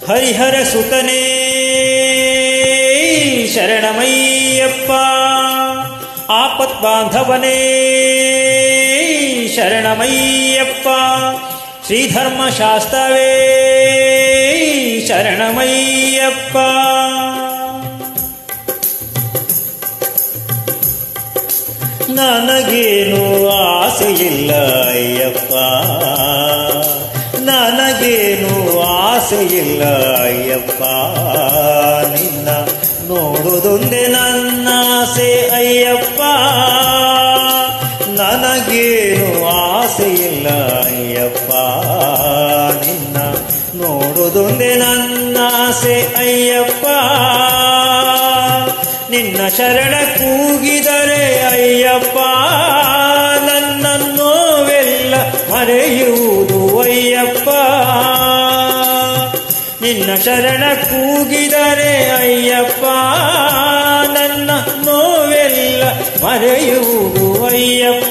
ಹರಿಹರ ಸುತನೇ ಶರಣಮಯ್ಯಪ್ಪ ಆಪತ್ ಬಾಂಧವನೇ ಶರಣಮಯ್ಯಪ್ಪ ಶ್ರೀಧರ್ಮಶಾಸ್ತ್ರವೇ ಶರಣಮಯ್ಯಪ್ಪ ನನಗೇನು ಆಸೆಯಿಲ್ಲ ಅಯ್ಯಪ್ಪ ನನಗೇನು ಆಸೆಯಿಲ್ಲ ಅಯ್ಯಪ್ಪ ನಿನ್ನ ನೋಡುವುದೊಂದೇ ನನ್ನ ಆಸೆ ಅಯ್ಯಪ್ಪ ನನಗೇನು ಆಸೆಯಿಲ್ಲ ಅಯ್ಯಪ್ಪ ನಿನ್ನ ನೋಡುವುದೊಂದೇ ನನ್ನ ಆಸೆ ಅಯ್ಯಪ್ಪ ನಿನ್ನ ಶರಣ ಕೂಗಿದರೆ ಅಯ್ಯಪ್ಪ ನನ್ನ ನೋವೆಲ್ಲ ಮರೆಯುವುದು ಅಯ್ಯಪ್ಪ ನಿನ್ನ ಶರಣ ಕೂಗಿದರೆ ಅಯ್ಯಪ್ಪ ನನ್ನ ನೋವೆಲ್ಲ ಮರೆಯುವುದು ಅಯ್ಯಪ್ಪ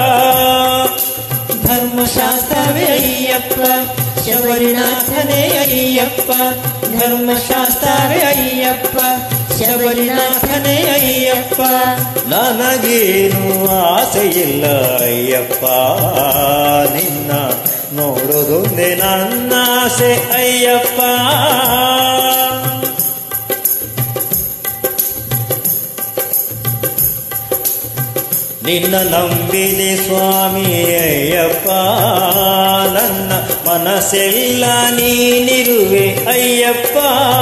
ಧರ್ಮಶಾಸ್ತ್ರವೇ ಅಯ್ಯಪ್ಪ ಶಬರಿನಾಥನೇ ಅಯ್ಯಪ್ಪ ಧರ್ಮಶಾಸ್ತ್ರವೇ ಅಯ್ಯಪ್ಪ ಶಬರಿನಾಥನೇ ಅಯ್ಯಪ್ಪ ನನಗೇನು ಆಸೆಯಿಲ್ಲ ಅಯ್ಯಪ್ಪ ನಿನ್ನ ನೋಡೋದೊಂದೇ ನನ್ನ ಆಸೆ ಅಯ್ಯಪ್ಪ ನಿನ್ನ ನಂಬಿದೆ ಸ್ವಾಮಿ ಅಯ್ಯಪ್ಪ ನನ್ನ ಮನಸ್ಸೆಲ್ಲ ನೀನಿರುವೆ ಅಯ್ಯಪ್ಪ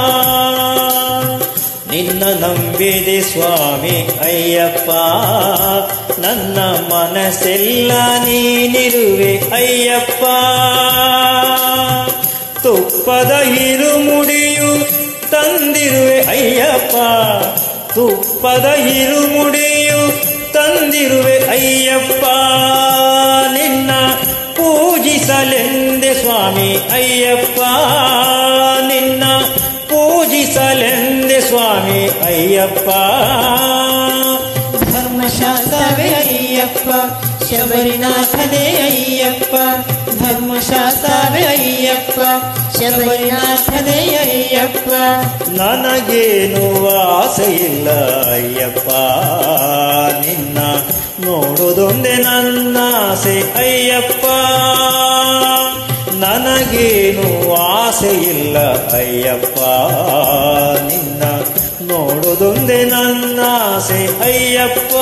ನಿನ್ನ ನಂಬಿದೆ ಸ್ವಾಮಿ ಅಯ್ಯಪ್ಪ ನನ್ನ ಮನಸ್ಸೆಲ್ಲ ನೀನಿರುವೆ ಅಯ್ಯಪ್ಪ ತುಪ್ಪದ ಹಿರುಮುಡಿಯು ತಂದಿರುವೆ ಅಯ್ಯಪ್ಪ ತುಪ್ಪದ ಹಿರುಮುಡಿಯು ತಂದಿರುವೆ ಅಯ್ಯಪ್ಪ ನಿನ್ನ ಪೂಜಿಸಲೆಂದೆ ಸ್ವಾಮಿ ಅಯ್ಯಪ್ಪ ನಿನ್ನ ಪೂಜಿಸಲೆಂದೆ ಸ್ವಾಮಿ ಅಯ್ಯಪ್ಪ ಧರ್ಮಶಾಸ್ತ್ರವೇ ಅಯ್ಯಪ್ಪ ಶಬರಿನಾಥನೇ ಅಯ್ಯಪ್ಪ ಧರ್ಮಶಾಸ್ತ್ರವೇ ಅಯ್ಯಪ್ಪ ಶಬರಿನಾಥನೇ ಅಯ್ಯಪ್ಪ ನನಗೇನು ಆಸೆಯಿಲ್ಲ ಅಯ್ಯಪ್ಪ ನಿನ್ನ ನೋಡೋದೊಂದೇ ನನ್ನ ಆಸೆ ಅಯ್ಯಪ್ಪ ನನಗೇನು ಆಸೆಯಿಲ್ಲ ಅಯ್ಯಪ್ಪ ನಿನ್ನ ನೋಡೋದೊಂದೇ ನನ್ನ ಆಸೆ ಅಯ್ಯಪ್ಪ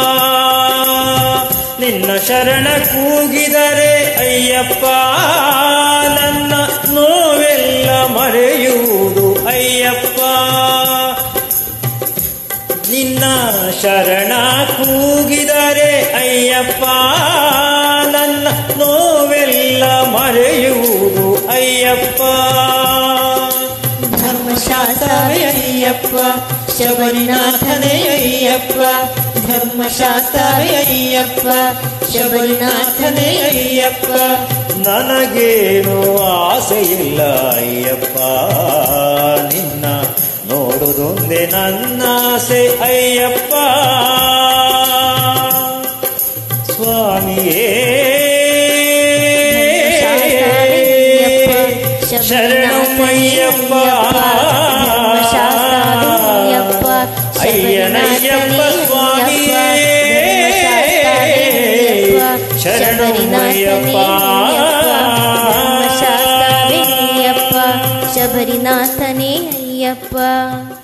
ನಿನ್ನ ಶರಣ ಕೂಗಿದರೆ ಅಯ್ಯಪ್ಪ ನನ್ನ ನೋವೆಲ್ಲ ಮರೆಯುವುದು ಅಯ್ಯಪ್ಪ ನಿನ್ನ ಶರಣ ಕೂಗಿದರೆ ಅಯ್ಯಪ್ಪ ನನ್ನ ನೋವೆಲ್ಲ ಮರೆಯುವುದು ಅಯ್ಯಪ್ಪ ಧರ್ಮಶಾಸ್ತ್ರವೇ ಅಯ್ಯಪ್ಪ ಶಬರಿನಾಥನೇ ಅಯ್ಯಪ್ಪ ಧರ್ಮಶಾಸ್ತ್ರವೇ ಅಯ್ಯಪ್ಪ ಶಬರಿನಾಥನೇ ಅಯ್ಯಪ್ಪ ನನಗೇನು ಆಸೆಯಿಲ್ಲ ಅಯ್ಯಪ್ಪ ನಿನ್ನ ನೋಡುವುದೊಂದೇ ನನ್ನ ಆಸೆ ಅಯ್ಯಪ್ಪ ಸ್ವಾಮಿಯೇ ಶರಣಮಯ್ಯಪ್ಪ ಅಯ್ಯನಯ್ಯಪ್ಪ ಸ್ವಾಮಿಯೇ ಶರಣಮಯ್ಯಪ್ಪ ಶಬರಿನಾಥನೇ ಅಯ್ಯಪ್ಪ